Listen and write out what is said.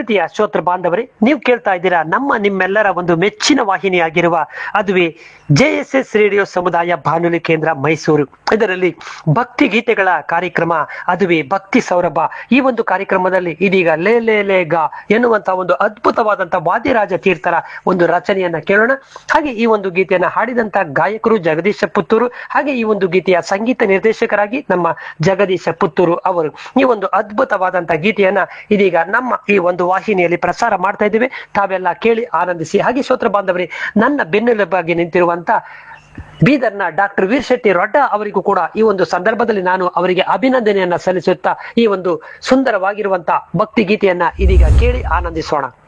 ಪ್ರೀತಿಯ ಶ್ರೋತೃ ಬಾಂಧವರೇ ನೀವು ಕೇಳ್ತಾ ಇದ್ದೀರಾ ನಮ್ಮ ನಿಮ್ಮೆಲ್ಲರ ಒಂದು ಮೆಚ್ಚಿನ ವಾಹಿನಿಯಾಗಿರುವ ಅದುವೇ ಜೆ ಎಸ್ ಎಸ್ ರೇಡಿಯೋ ಸಮುದಾಯ ಬಾನುಲಿ ಕೇಂದ್ರ ಮೈಸೂರು ಇದರಲ್ಲಿ ಭಕ್ತಿ ಗೀತೆಗಳ ಕಾರ್ಯಕ್ರಮ ಅದುವೇ ಭಕ್ತಿ ಸೌರಭ ಈ ಒಂದು ಕಾರ್ಯಕ್ರಮದಲ್ಲಿ ಇದೀಗ ಲೇ ಲೇ ಲೇ ಗ ಎನ್ನುವಂತ ಒಂದು ಅದ್ಭುತವಾದಂತ ವಾದ್ಯರಾಜ ತೀರ್ಥರ ಒಂದು ರಚನೆಯನ್ನ ಕೇಳೋಣ ಹಾಗೆ ಈ ಒಂದು ಗೀತೆಯನ್ನ ಹಾಡಿದಂತ ಗಾಯಕರು ಜಗದೀಶ ಪುತ್ತೂರು ಹಾಗೆ ಈ ಒಂದು ಗೀತೆಯ ಸಂಗೀತ ನಿರ್ದೇಶಕರಾಗಿ ನಮ್ಮ ಜಗದೀಶ ಪುತ್ತೂರು ಅವರು ಈ ಒಂದು ಅದ್ಭುತವಾದಂತ ಗೀತೆಯನ್ನ ಇದೀಗ ನಮ್ಮ ಈ ಒಂದು ವಾಹಿನಿಯಲ್ಲಿ ಪ್ರಸಾರ ಮಾಡ್ತಾ ಇದ್ದೇವೆ ತಾವೆಲ್ಲ ಕೇಳಿ ಆನಂದಿಸಿ ಹಾಗೆ ಶ್ರೋತ್ರ ಬಾಂಧವರೇ ನನ್ನ ಬೆನ್ನೆಲುಬಾಗಿ ನಿಂತಿರುವಂತ ಬೀದರ್ನ ಡಾಕ್ಟರ್ ವೀರ್ ಶೆಟ್ಟಿ ರೊಡ್ಡ ಅವರಿಗೂ ಕೂಡ ಈ ಒಂದು ಸಂದರ್ಭದಲ್ಲಿ ನಾನು ಅವರಿಗೆ ಅಭಿನಂದನೆಯನ್ನ ಸಲ್ಲಿಸುತ್ತಾ ಈ ಒಂದು ಸುಂದರವಾಗಿರುವಂತ ಭಕ್ತಿ ಗೀತೆಯನ್ನ ಇದೀಗ ಕೇಳಿ ಆನಂದಿಸೋಣ